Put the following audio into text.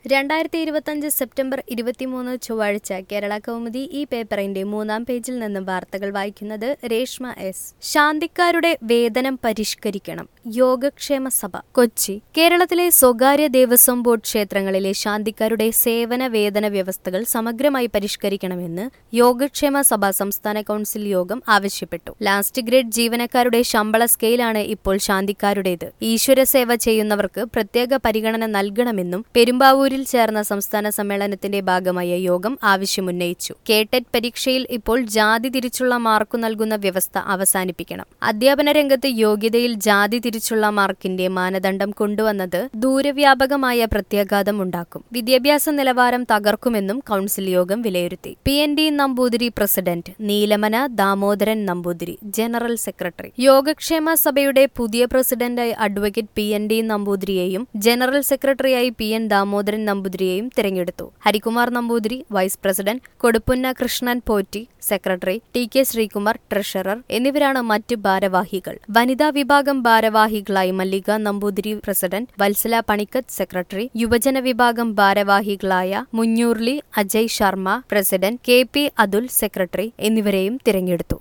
രണ്ടായിരത്തി ഇരുപത്തഞ്ച് സെപ്റ്റംബർ ഇരുപത്തിമൂന്ന് ചൊവ്വാഴ്ച കേരള കൗമുദി ഈ പേപ്പറിന്റെ മൂന്നാം പേജിൽ നിന്ന് വാർത്തകൾ വായിക്കുന്നത് രേഷ്മ എസ് ശാന്തിക്കാരുടെ വേതനം പരിഷ്കരിക്കണം യോഗക്ഷേമ സഭ കൊച്ചി കേരളത്തിലെ സ്വകാര്യ ദേവസ്വം ബോർഡ് ക്ഷേത്രങ്ങളിലെ ശാന്തിക്കാരുടെ സേവന വേതന വ്യവസ്ഥകൾ സമഗ്രമായി പരിഷ്കരിക്കണമെന്ന് യോഗക്ഷേമ സഭ സംസ്ഥാന കൌൺസിൽ യോഗം ആവശ്യപ്പെട്ടു ലാസ്റ്റ് ഗ്രേഡ് ജീവനക്കാരുടെ ശമ്പള സ്കെയിലാണ് ഇപ്പോൾ ശാന്തിക്കാരുടേത് ഈശ്വര സേവ ചെയ്യുന്നവർക്ക് പ്രത്യേക പരിഗണന നൽകണമെന്നും പെരുമ്പാവൂരിൽ ചേർന്ന സംസ്ഥാന സമ്മേളനത്തിന്റെ ഭാഗമായ യോഗം ആവശ്യമുന്നയിച്ചു കേട്ടെറ്റ് പരീക്ഷയിൽ ഇപ്പോൾ ജാതി തിരിച്ചുള്ള മാർക്കു നൽകുന്ന വ്യവസ്ഥ അവസാനിപ്പിക്കണം അധ്യാപന രംഗത്ത് യോഗ്യതയിൽ ജാതി തിരിച്ചുള്ള മാർക്കിന്റെ മാനദണ്ഡം കൊണ്ടുവന്നത് ദൂരവ്യാപകമായ പ്രത്യാഘാതം ഉണ്ടാക്കും വിദ്യാഭ്യാസ നിലവാരം തകർക്കുമെന്നും കൌൺസിൽ യോഗം വിലയിരുത്തി P N D Namboothiri president Neelamana Damodaran Namboothiri general secretary Yogakshema സഭയുടെ പുതിയ പ്രസിഡന്റായി അഡ്വക്കേറ്റ് പി എൻ ഡി നമ്പൂതിരിയെയും ജനറൽ സെക്രട്ടറിയായി പി എൻ ദാമോദരൻ നമ്പൂതിരിയെയും തിരഞ്ഞെടുത്തു Harikumar Namboothiri vice president Koduppunna Krishnan Potti secretary T K Sreekumar treasurer എന്നിവരാണ് മറ്റ് ഭാരവാഹികൾ വനിതാ വിഭാഗം ഭാരവാഹികളായി മല്ലിക നമ്പൂതിരി പ്രസിഡന്റ് വത്സല പണിക്കത്ത് സെക്രട്ടറി യുവജന വിഭാഗം ഭാരവാഹികളായ Munjoorli Ajay Sharma president K P Athul secretary എന്നിവരെയും തിരഞ്ഞെടുത്തു